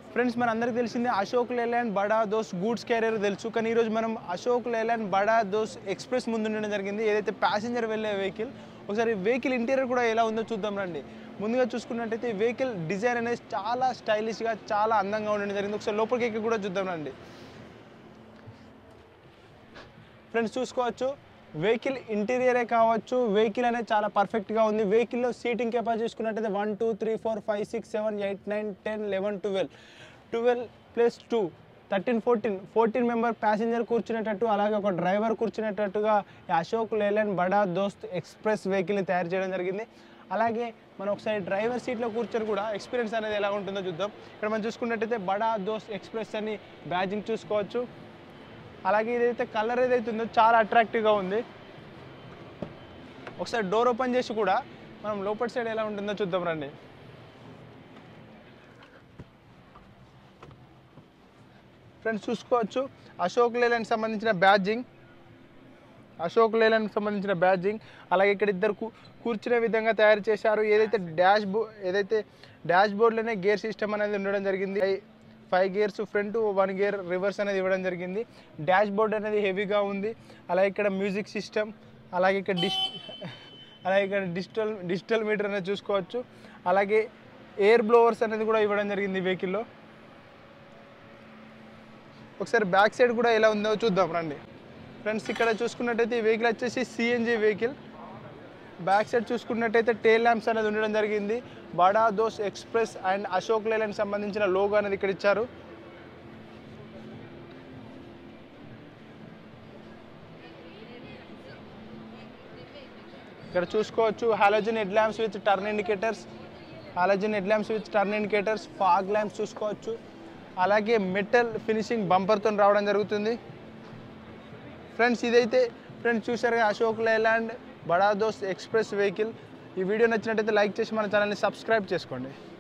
friends మన అందరికీ తెలిసిందే అశోక్ లేలాండ్ బడా దోస్ గూడ్స్ క్యారియర్ తెలుసు కానీ ఈరోజు మనం అశోక్ లేలాండ్ బడా దోస్ ఎక్స్ప్రెస్ ముందు ఉండడం జరిగింది ఏదైతే ప్యాసింజర్ వెళ్ళే వెహికల్ ఒకసారి వెహికల్ ఇంటీరియర్ కూడా ఎలా ఉందో చూద్దాం రండి ముందుగా చూసుకున్నట్టయితే ఈ వెహికల్ డిజైన్ అనేది చాలా స్టైలిష్గా చాలా అందంగా ఉండడం జరిగింది ఒకసారి లోపలికి ఎక్కి కూడా చూద్దాం రండి ఫ్రెండ్స్ చూసుకోవచ్చు వెహికల్ ఇంటీరియరే కావచ్చు వెహికల్ అనేది చాలా పర్ఫెక్ట్గా ఉంది వెహికల్లో సీటింగ్ కెపాసిటీ చూసుకున్నట్టయితే one two three four five six seven eight nine ten eleven twelve twelve plus two thirteen fourteen fourteen member passenger కూర్చునేటట్టు అలాగే ఒక డ్రైవర్ కూర్చునేటట్టుగా ఈ అశోక్ లేలాండ్ బడా దోస్త్ ఎక్స్ప్రెస్ వెహికల్ని తయారు చేయడం జరిగింది అలాగే మనం ఒకసారి డ్రైవర్ సీట్లో కూర్చొని కూడా ఎక్స్పీరియన్స్ అనేది ఎలా ఉంటుందో చూద్దాం ఇక్కడ మనం చూసుకున్నట్టయితే బడా దోస్త్ ఎక్స్ప్రెస్ అని బ్యాజింగ్ చూసుకోవచ్చు అలాగే ఇదైతే కలర్ ఏదైతే ఉందో చాలా అట్రాక్టివ్గా ఉంది ఒకసారి డోర్ ఓపెన్ చేసి కూడా మనం లోపల సైడ్ ఎలా ఉంటుందో చూద్దాం రండి ఫ్రెండ్స్ చూసుకోవచ్చు అశోక్ లేలాండ్ సంబంధించిన బ్యాడ్జింగ్ అశోక్ లేలాండ్ సంబంధించిన బ్యాడ్జింగ్ అలాగే ఇక్కడ ఇద్దరు కూ- కూర్చునే విధంగా తయారు చేశారు ఏదైతే డాష్ బో ఏదైతే డాష్ బోర్డ్లోనే గేర్ సిస్టమ్ అనేది ఉండడం జరిగింది five- five gears front one gear reverse అనేది ఇవ్వడం జరిగింది డాష్ బోర్డ్ అనేది హెవీగా ఉంది అలాగే ఇక్కడ మ్యూజిక్ సిస్టమ్ అలాగే ఇక్కడ డిస్ అలాగే ఇక్కడ డిజిటల్ డిజిటల్ మీటర్ అనేది చూసుకోవచ్చు అలాగే ఎయిర్ బ్లోవర్స్ అనేది కూడా ఇవ్వడం జరిగింది వెహికల్లో ఒకసారి బ్యాక్ సైడ్ కూడా ఎలా ఉందో చూద్దాం రండి ఫ్రెండ్స్ ఇక్కడ చూసుకున్నట్టయితే ఈ వెహికల్ వచ్చేసి సిఎన్జి వెహికల్ బ్యాక్ సైడ్ చూసుకున్నట్టయితే టేల్ ల్యాంప్స్ అనేది ఉండడం జరిగింది బడా దోస్ ఎక్స్ప్రెస్ అండ్ అశోక్ లేలాండ్ సంబంధించిన లోగో అనేది ఇక్కడ ఇచ్చారు ఇక్కడ చూసుకోవచ్చు halogen head lamps with turn indicators halogen head lamps with turn indicators fog lamps చూసుకోవచ్చు అలాగే మెటల్ ఫినిషింగ్ బంపర్తో రావడం జరుగుతుంది ఫ్రెండ్స్ ఇదైతే ఫ్రెండ్స్ చూసారుగా అశోక్ లేలాండ్ బడా దోస్త్ ఎక్స్ప్రెస్ వెహికల్ ఈ వీడియో నచ్చినట్టయితే లైక్ చేసి మన ఛానల్ని సబ్స్క్రైబ్ చేసుకోండి